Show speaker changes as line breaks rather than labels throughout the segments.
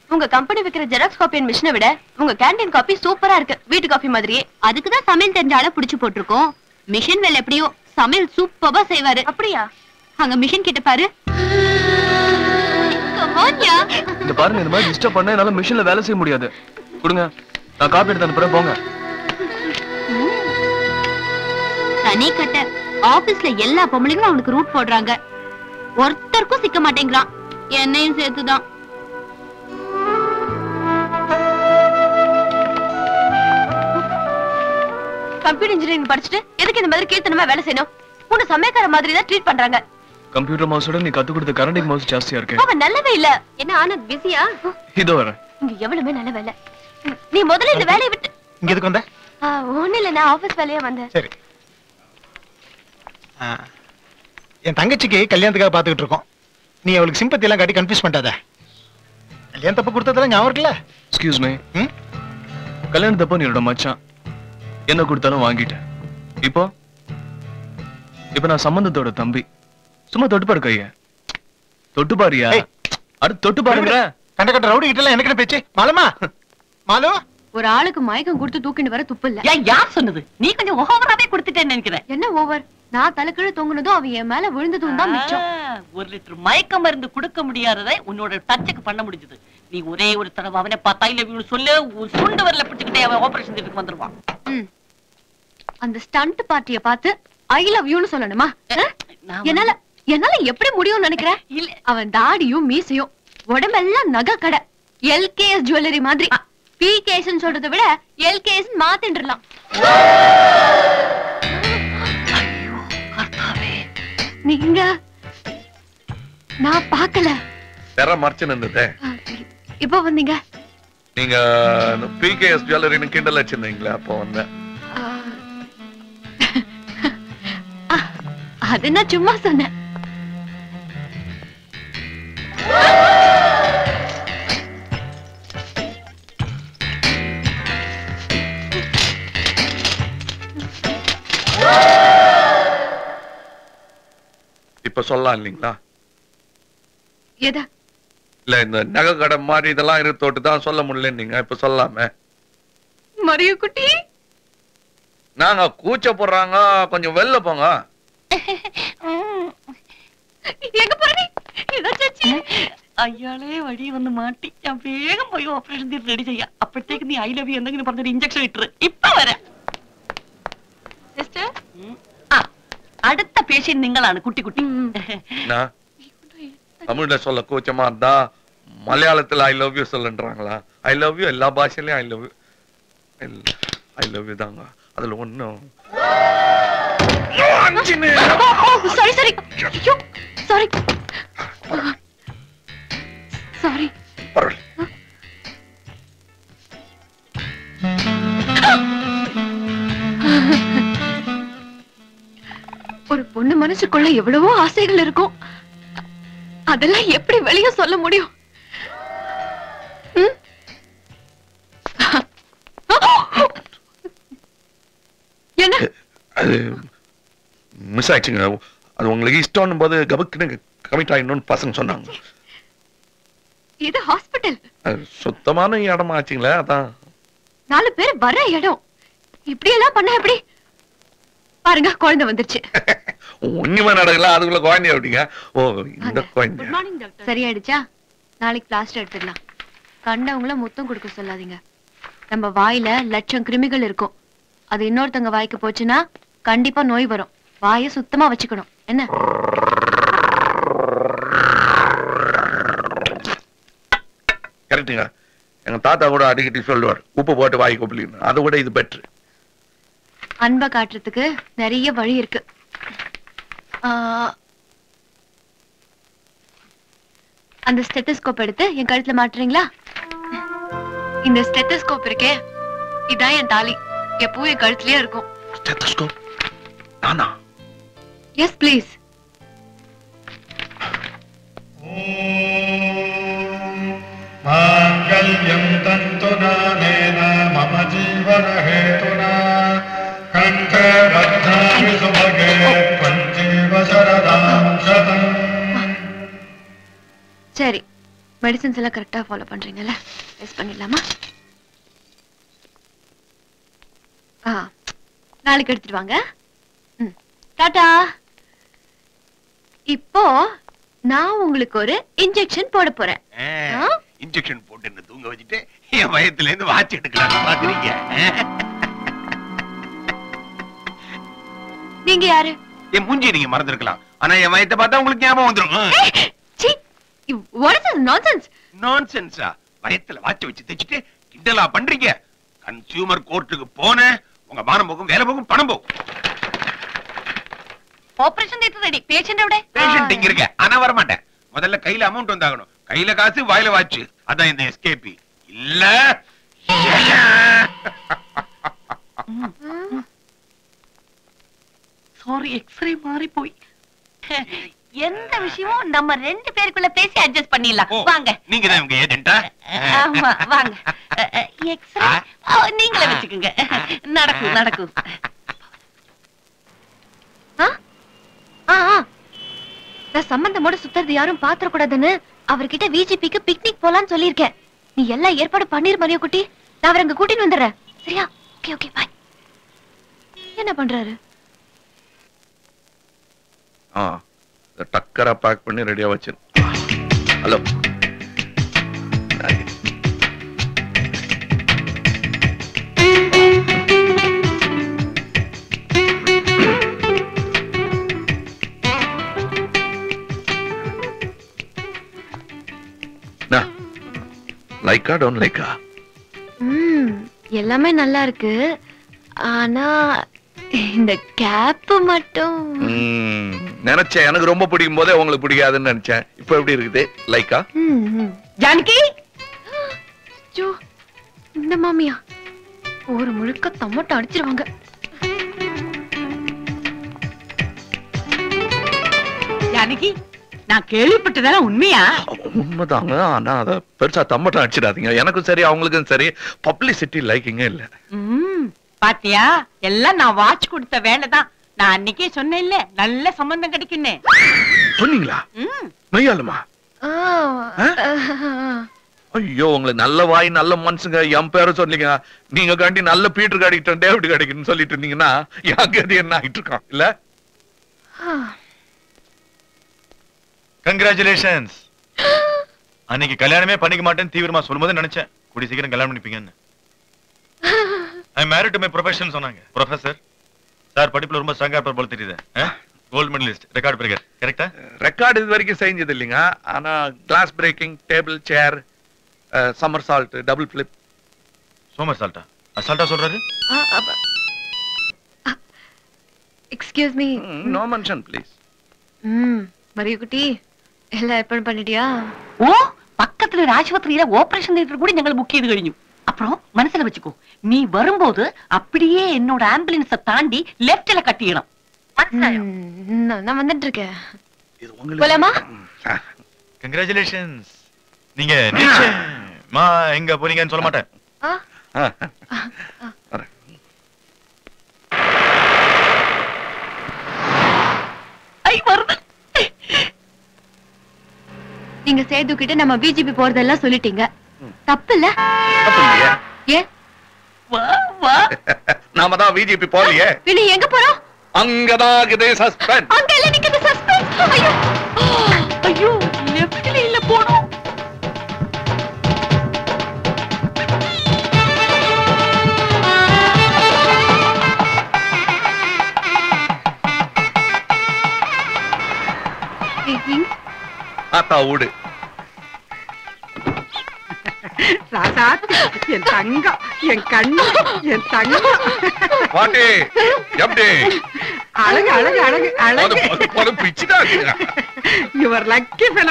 உங்க கம்பெனி விக்கிற xerox copy and மிஷினை விட உங்க கேண்டீன் காப்பி சூப்பரா இருக்கு வீட்டு காஃபி மாதிரியே
அதுக்கு தான் சமையல் தெரிஞ்ச ஆளை புடிச்சு போட்டிருக்கோம் மிஷின் வேலை எப்படியோ சமையல் சூப்பரா செய்வாரு
அப்படியா
அங்க மிஷின் கிட்ட பாரு Come on, யா.
இந்த பாருங்க இந்த மாதிரி டிஸ்டர்ப் பண்ணா என்னால மிஷின்ல வேலை செய்ய முடியாது கொடுங்க நான் காப்பி எடுத்து அனுப்புறேன் போங்க
தனி கட்ட ஆபீஸ்ல எல்லா பொம்பளைங்களும் அவனுக்கு ரூட் போடுறாங்க ஒருத்தருக்கும் சிக்க மாட்டேங்கிறான் என்னையும் சேர்த்துதான்
கம்ப்யூட்டர் இன்ஜினியரிங் படிச்சுட்டு எதுக்கு இந்த மாதிரி கீர்த்தனமா வேலை செய்யணும் உன்னை சமயக்கார மாதிரி தான் ட்ரீட் பண்றாங்க
கம்ப்யூட்டர் மவுஸோட நீ கத்து கொடுத்த கரண்டிங் மவுஸ் ஜாஸ்தியா இருக்கு
அவன் நல்லவே இல்ல என்ன ஆனந்த் பிஸியா
இதோ வரேன்
இங்க எவ்வளவுமே நல்ல வேலை நீ முதல்ல இந்த வேலையை விட்டு
இங்க எதுக்கு வந்த
ஆ, ஒண்ணும் இல்ல நான் ஆபீஸ் வேலையா வந்தேன்
சரி ஆ, என் தங்கச்சிக்கு கல்யாணத்துக்காக பார்த்துக்கிட்டு இருக்கோம் நீ அவளுக்கு சிம்பத்தி எல்லாம் காட்டி கன்ஃபியூஸ் பண்ணாத கல்யாணத்தப்ப கொடுத்ததெல்லாம் ஞாபகம் இருக்குல்ல
எக்ஸ்கியூஸ் மீ
ம்?
கல்யாணத்தப்போ நீ என்னோட மச்சான் என்ன கொடுத்தாலும் வாங்கிட்டேன் இப்போ இப்போ நான் சம்பந்தத்தோட தம்பி சும்மா தொட்டு பாரு கைய தொட்டு பாரியா
ஏய்.
அடுத்து தொட்டு பாருங்க
கண்ட கட்ட ரவுடி கிட்ட எல்லாம் எனக்கு என்ன பேச்சு மாலமா மாலு
ஒரு ஆளுக்கு மயக்கம் கொடுத்து தூக்கிட்டு வர துப்பு இல்ல
ஏன் யார் சொன்னது நீ கொஞ்சம் ஓவராவே கொடுத்துட்டேன்னு நினைக்கிறேன்
என்ன ஓவர் நான் தலைக்கீழ தொங்குனதும் அவன் என் மேல விழுந்ததும் தான் மிச்சம்
ஆ, ஒரு லிட்டர் மயக்க மருந்து கொடுக்க முடியாததை உன்னோட டச்சுக்கு பண்ண முடிஞ்சது நீ ஒரே ஒரு தடவை அவனை பார்த்தா இல்ல இவனு சொல்லு உன் சுண்டு வரல பிடிச்சுக்கிட்டே அவன் ஆபரேஷன் தியேட்டருக்கு வந்துருவான்
ம். அந்த ஸ்டண்ட் பார்ட்டிய பார்த்து ஐ லவ் யூன்னு சொல்லணுமா ஆ?
நான்
என்னால என்னால எப்படி முடியும்னு நினைக்கிறேன்
இல்ல
அவன் தாடியும் மீசையும் உடம்பெல்லாம் நகை கடை எல்கேஎஸ் ஜுவல்லரி மாதிரி பிகேஎஸ் சொல்றதை விட எல்கேஎஸ் மாத்தின்றலாம் நீங்க நான் பார்க்கல
தெர மறைச்சு நின்றுதே
ஆ, இப்போ வந்தீங்க
நீங்க பிகேஎஸ் ஜுவல்லரின்னு கிண்டல் வச்சிருந்தீங்களா அப்போ வந்தேன்
ஆ. ஆ, அது நான் சும்மா சொன்னேன்
இப்ப சொல்லலாம் இல்லைங்களா
எதா
இல்ல இந்த நகை கடை மாதிரி இதெல்லாம் இருத்தோட்டு தான் சொல்ல முடியல நீங்க இப்ப சொல்லாமே
மரிய குட்டி
நாங்க கூச்ச போடுறாங்க கொஞ்சம் வெளில போங்க
எங்க போறீ ஏதாச்சாச்சு
അയാളെ വഴി വന്ന് മാട്ടി ഞാൻ വേഗം പോയി ഓപ്പറേഷൻ തിയേറ്റർ റെഡി ചെയ്യാം അപ്പോഴത്തേക്ക് നീ ഐ ലവ് യു എന്തെങ്കിലും പറഞ്ഞൊരു ഇഞ്ചക്ഷൻ ഇട്ടു ഇപ്പൊ വരാം
சிஸ்டர்
ഉം. ആ അടുത്ത പേഷ്യന്റ് നിങ്ങളാണ് കുട്ടി കുട്ടി
நான் தமிழ்ல சொல்ல கூச்சமா இருந்தா மலையாளத்துல ஐ லவ் யூ சொல்லுன்றாங்களா ஐ லவ் யூ எல்லா பாஷையிலயும் I love you I love you தாங்க அதுல ஒண்ணும்
சாரி சாரி ஐயோ சாரி சாரி
பரவாயில்ல
ஒரு பொண்ணு மனசுக்குள்ள எவ்வளவோ ஆசைகள் இருக்கும் அதெல்லாம் எப்படி வெளிய சொல்ல முடியும் ம்? என்ன
அது மிஸ் ஆயிடுச்சுங்க அது உங்களுக்கு இஷ்டம்னு போது கபக்குன்னு கமிட் ஆயிடணும்னு பசங்க சொன்னாங்க
இது ஹாஸ்பிடல்
அது சுத்தமான இடமா ஆச்சுங்களே அதான்
நாலு பேர் வர இடம் இப்படி எல்லாம் பண்ண எப்படி பாருங்க குழந்தை வந்துருச்சு
ஒண்ணுமே நடக்கல அதுக்குள்ள குழந்தை அப்படிங்க ஓ இந்த குழந்தை
மார்னிங் டாக்டர்
சரியாயிடுச்சா நாளைக்கு பிளாஸ்டர் எடுத்துடலாம் கண்டவங்கள முத்தம் கொடுக்க சொல்லாதீங்க நம்ம வாயில லட்சம் கிருமிகள் இருக்கும் அது இன்னொருத்தவங்க வாய்க்கு போச்சுன்னா கண்டிப்பா நோய் வரும் வாயை சுத்தமா வச்சுக்கணும் என்ன
கரெக்டுங்க எங்க தாத்தா கூட அடிக்கடி சொல்லுவார் உப்பு போட்டு வாய் கொப்பளின்னு அதை விட இது பெட்ரு
அன்பை காட்டுறதுக்கு நிறைய வழி இருக்கு ஆ, அந்த ஸ்டெத்தஸ்கோப் எடுத்து என் கழுத்துல மாட்டுறீங்களா இந்த ஸ்டெத்தஸ்கோப் இருக்கே இதான் என் தாலி எப்பவும் என் கழுத்துலயே இருக்கும்
ஸ்டெத்தஸ்கோப் நானா
எஸ் ப்ளீஸ்
माङ्गल्यं तन्तुनानेन मम जीवनहेतुना कण्ठे बध्नामि सुभगे त्वञ्जीव शरदां शतम्
சரி மெடிசின்ஸ் எல்லாம் கரெக்டா ஃபாலோ பண்றீங்கல்ல டெஸ்ட் பண்ணிடலாமா ஆ நாளைக்கு எடுத்துட்டு வாங்க ம் டாடா இப்போ நான் உங்களுக்கு ஒரு இன்ஜெக்ஷன் போட போறேன் ஆ?
இன்ஜெக்ஷன் போட்டு என்ன தூங்க வச்சுட்டு என் வயத்துல இருந்து வாட்ச் எடுக்கலாம்னு பாக்குறீங்க
நீங்க யாரு
என் மூஞ்சி நீங்க மறந்துருக்கலாம் ஆனா என் வயத்தை பார்த்தா உங்களுக்கு ஞாபகம் வந்துரும்
சி வாட் இஸ் நான்சென்ஸ்
நான்சென்ஸா வயத்துல வாட்ச் வச்சு தைச்சிட்டு கிண்டலா பண்றீங்க கன்சியூமர் கோர்ட்டுக்கு போன உங்க மானம் போகும் வேலை போகும் பணம் போகும்
ஆபரேஷன் தேட்டர் ரெடி பேஷண்ட் எവിടെ
பேஷண்ட் இங்க இருக்க ஆனா வர மாட்டேன் முதல்ல கையில அமௌண்ட் வந்தாகணும் கையில காசு வாயில வாட்ச் அதான் இந்த எஸ்கேபி இல்ல
சாரி எக்ஸ்ரே மாறி போய் எந்த விஷயமும் நம்ம ரெண்டு பேருக்குள்ள பேசி அட்ஜஸ்ட் பண்ணிடலாம்
ஓ,
வாங்க
நீங்க தான் உங்க ஏஜென்டா
ஆமா வாங்க எக்ஸ்ரே நீங்களே வச்சுக்கோங்க நடக்கும் நடக்கும்
ஆ ஆ ஆ. நான் சம்பந்தமோட சுத்துறது யாரும் பாத்திர கூடாதுன்னு அவர்கிட்ட விஜிபிக்கு பிக்னிக் போலான்னு சொல்லியிருக்கேன் நீ எல்லாம் ஏற்பாடு பண்ணிரு மரியா குட்டி நான் அவரை அங்க கூட்டிட்டு வந்துடுறேன் சரியா ஓகே ஓகே பாய் என்ன பண்றாரு
ஆ இதை டக்கரா பேக் பண்ணி ரெடியா வச்சிரு ஹலோ லைக்கா டோன்ட் லைக்கா
ம் எல்லாமே நல்லா இருக்கு ஆனா இந்த கேப் மட்டும்
நினைச்சேன் எனக்கு ரொம்ப பிடிக்கும் போதே உங்களுக்கு பிடிக்காதுன்னு நினைச்சேன் இப்போ எப்படி இருக்குது லைக்கா
ம், ம்.
ஜானகி
ஐயோ, இந்த மாமியா ஒரு முழுக்க தம்மட்ட அடிச்சிருவாங்க
ஜானகி நான் கேள்விப்பட்டதெல்லாம் உண்மையா
உண்மைதாங்க ஆனா அத பெருசா தம்மட்டம் அடிச்சிடாதீங்க எனக்கும் சரி அவங்களுக்கும் சரி பப்ளிசிட்டி லைக்கிங்கே இல்ல
ம் பாத்தியா எல்லாம் நான் வாட்ச் கொடுத்த வேலைதான் நான் அன்னைக்கே சொன்னேன்ல நல்ல சம்பந்தம் கிடைக்குன்னு
சொன்னீங்களா
ம்
மெய்யாலுமா
ஆ,
ஆ?
ஆ.
ஐயோ உங்களுக்கு நல்ல வாய் நல்ல மனுஷங்க என் பேரை சொன்னீங்க நீங்க காண்டி நல்ல பீட்டர் கிடைக்கிட்டோம் டேவிட் கிடைக்கணும்னு சொல்லிட்டு இருந்தீங்கன்னா என் கதி என்ன ஆகிட்டு இருக்கான் இல்ல
கங்க்ராச்சுலேஷன்ஸ் அன்னைக்கு கல்யாணமே பண்ணிக்க மாட்டேன்னு தீவிரமா சொல்லும்போது நினைச்சேன் கூடி சீக்கிரம் கல்யாணம் பண்ணிப்பீங்கன்னு I married to my profession சொன்னாங்க ப்ரொஃபசர் சார் படிப்புல ரொம்ப ஸ்ட்ராங்கா இருப்பார் போல தெரியுது கோல்ட் மெடலிஸ்ட் ரெக்கார்ட் பிரேக்கர் கரெக்டா
ரெக்கார்டு இது வரைக்கும் செஞ்சது இல்லைங்க ஆனா glass breaking table chair somersault double flip
சோமர் சால்ட்டா அசால்ட்டா சொல்றாரு
excuse me
no mention please
ம் மரிய குட்டி எல்லாம் ஏற்பாடு பண்ணிட்டியா
ഓ പക്കത്തില് ഒരു ആശുപത്രിയിലെ ഓപ്പറേഷൻ തിയേറ്റർ കൂടി ഞങ്ങൾ ബുക്ക് ചെയ്ത് കഴിഞ്ഞു அப்புறம் மனசுல வச்சுக்கோ நீ வரும்போது அப்படியே என்னோட ஆம்புலன்ஸ தாண்டி லெஃப்ட்ல கட்டிடணும் മനസ്സിലായോ
ம், நான் நான் வந்துட்டு இருக்கேன்
இது உங்களுக்கு
போலாமா
கங்க்ராச்சுலேஷன்ஸ் நீங்க நிச்சயமா எங்க போறீங்கன்னு சொல்ல மாட்டேன்
ஆ
வரேன்.
ஐ வருது
நீங்க சேது கிட்ட நம்ம பிஜேபி போறதெல்லாம் சொல்லிட்டீங்க தப்பு இல்ல
தப்பு இல்லையே.
ஏன்
வா வா
நாம தான் பிஜேபி போகலையே
பின்ன எங்க போறோம்
அங்கதான் இதே சஸ்பெண்ட்
அங்க இல்ல நிக்குது சஸ்பென்ஸ் ஐயோ
ஐயோ லெஃப்ட்ல இல்ல போணும்
ஸ்பீக்கிங்
ஆத்தா ஊடு
ராசாத்தி என் தங்கம் என் கண்ணு என் தங்கம்
பாட்டி எப்படி
அழகு அழகு அழகு
அது
அழகு
போது போது பிச்சுதான்
your lucky fellow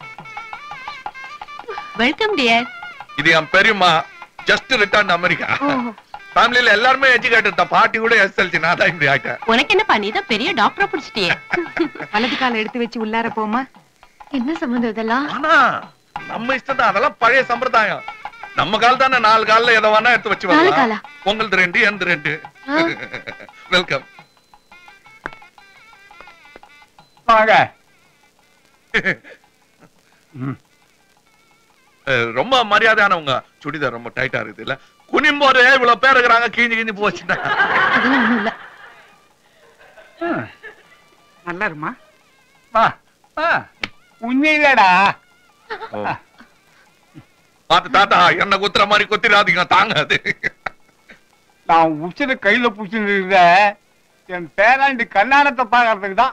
welcome dear
இது என் பெரியம்மா ஜஸ்ட் ரிட்டர்ன் அமெரிக்கா
ஓ
ஃபேமிலில எல்லாருமே எஜுகேட்டட் தான் பாட்டி கூட எஸ்எல்சி நான் தான் இப்படி ஆயிட்டேன்
உனக்கு என்ன பண்ணி தான் பெரிய டாக்டரா பிடிச்சிட்டியே
வலது கால எடுத்து வச்சு உள்ளார போமா
என்ன சம்பந்தம் இதெல்லாம்
ஆனா நம்ம இஷ்டம் தான் அதெல்லாம் பழைய சம்பிரதாயம் நம்ம கால் தானே நாலு கால்ல எதை வேணா எடுத்து வச்சு
நாலு
வரலாம்
காலா?
உங்களது ரெண்டு எந்த ரெண்டு
ஆ.
வெல்கம்
வாங்க
அஹ், ரொம்ப மரியாதையானவங்க சுடிதார் ரொம்ப டைட்டா இருக்குது இல்ல குனியும் போது இவ்வளவு பேர் இருக்கிறாங்க கிழிஞ்சு கிழிஞ்சு போச்சுன்னா
அதெல்லாம் ஒண்ணும் இல்ல
நல்லா இருமா வா வா உண்மையிலடா
பாத்து தாத்தா என்ன குத்துற மாதிரி குத்திராதீங்க தாங்க அது
நான் உச்சித கையில புடிச்சுட்டு இருந்த என் பேராண்டி கல்யாணத்தை பாக்குறதுக்கு தான்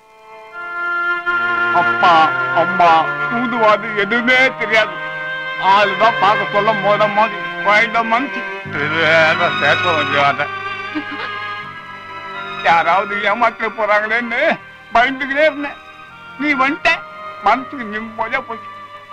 அப்பா அம்மா தூதுவாது எதுவுமே தெரியாது ஆளுதான் பார்க்க சொல்ல மோத மாதிரி குழந்த மனுச்சு சேர்க்க வேண்டிய யாராவது ஏமாற்ற போறாங்களேன்னு பயந்துக்கிட்டே இருந்தேன் நீ வந்துட்ட மனசுக்கு நிம்மதியா போச்சு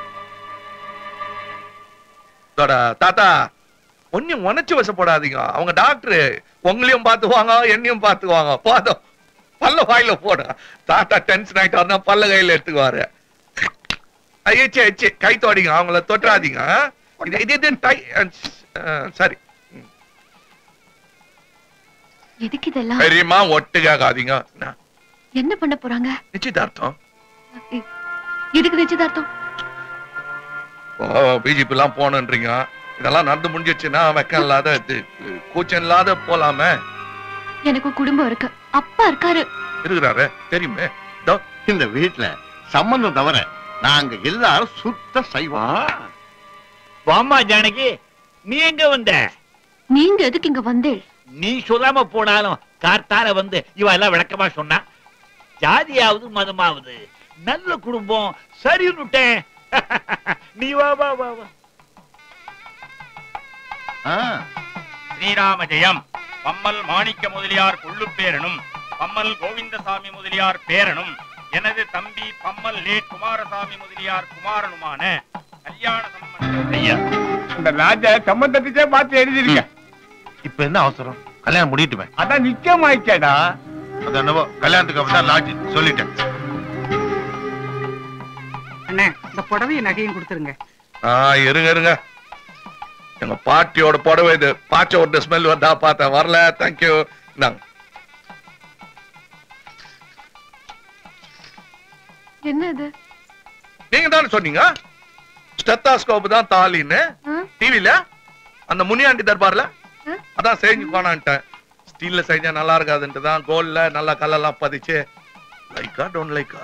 தோடா, தாத்தா ஒன்னும் உணர்ச்சி வசப்படாதீங்க அவங்க டாக்டர் உங்களையும் பார்த்துவாங்க என்னையும் பார்த்துவாங்க போதும் பல்ல வாயில போட தாத்தா டென்ஷன் ஆயிட்டாருன்னா பல்ல கையில எடுத்துக்குவாரு ஐயச்சே ஐச்சே கை தோடிங்க அவங்கள தொட்டுறாதீங்க ஆ? இது இது இது டை அஹ், சரி
எதுக்கு இதெல்லாம்
பெரியம்மா ஒட்டு கேட்காதீங்க என்ன,
என்ன பண்ண போறாங்க
நிச்சயதார்த்தம்
எ- எதுக்கு நிச்சயதார்த்தம்
பிஜேபி எல்லாம் போனன்றீங்க இதெல்லாம் நடந்து முடிஞ்சிச்சுன்னா வெக்கம் இல்லாத இது, கூச்சம் இல்லாத போலாமே
எனக்கு குடும்பம் இருக்கு அப்பா இருக்காரு
இருக்கிறாரு தெரியுமே இதோ
இந்த வீட்டுல சம்பந்தம் தவிர நாங்க எல்லாரும் சுத்த சைவம்
வாமா ஜானகி நீ எங்க வந்த
நீங்க எதுக்கு இங்க வந்தேள்
நீ சொல்லாம போனாலும் கார்த்தால வந்து இவ எல்லாம் விளக்கமா சொன்னா ஜாதியாவது மதமாவது நல்ல குடும்பம் சரின்னுட்டேன் நீ வா வா வா வா
ஸ்ரீராம ஜெயம் பம்மல் மாணிக்க முதலியார் கொள்ளுப்பேரனும் பம்மல் கோவிந்தசாமி முதலியார் பேரனும் எனது தம்பி பம்மல் லேட் குமாரசாமி முதலியார் குமாரனுமான கல்யாண சம்பந்தம்
ஐயா இந்த ராஜா சம்பந்தத்தையே பார்த்து எழுதிருக்க
இப்ப என்ன அவசரம் கல்யாணம் முடியட்டுமே
அதான் நிச்சயம் ஆயிடுச்சாடா
அது என்னவோ கல்யாணத்துக்கு அப்புறம் தான் லாட்ஜி சொல்லிட்டேன்
அண்ணே இந்த புடவையும் நகையும் கொடுத்துருங்க
ஆ இருங்க இருங்க எங்க பாட்டியோட புடவை இது பாச்சோட ஸ்மெல் வந்தா பார்த்தேன் வரல தேங்க்யூ இந்தாங்க
என்ன இது
நீங்க தானே சொன்னீங்க ஸ்டெத்தாஸ்கோப் தான் தாலின்னு
ஆ?
டிவில அந்த முனியாண்டி தர்பார்ல
ஆ?
அதான் செஞ்சு கோனான்ட்டேன் ஸ்டீல்ல செஞ்சா நல்லா இருக்காதுன்ட்டு தான் கோல்ட்ல நல்லா கல்லெல்லாம் பதிச்சு லைக்கா டோன்ட் லைக்கா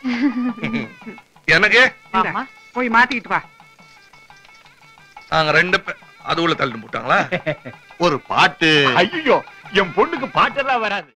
எனக்கு
இந்தா, போய் மாத்திக்கிட்டு வா
நாங்க ரெண்டு பேர் அது உள்ள தள்ளி போட்டாங்களா
ஒரு பாட்டு
ஐயோ என் பொண்ணுக்கு பாட்டெல்லாம் வராது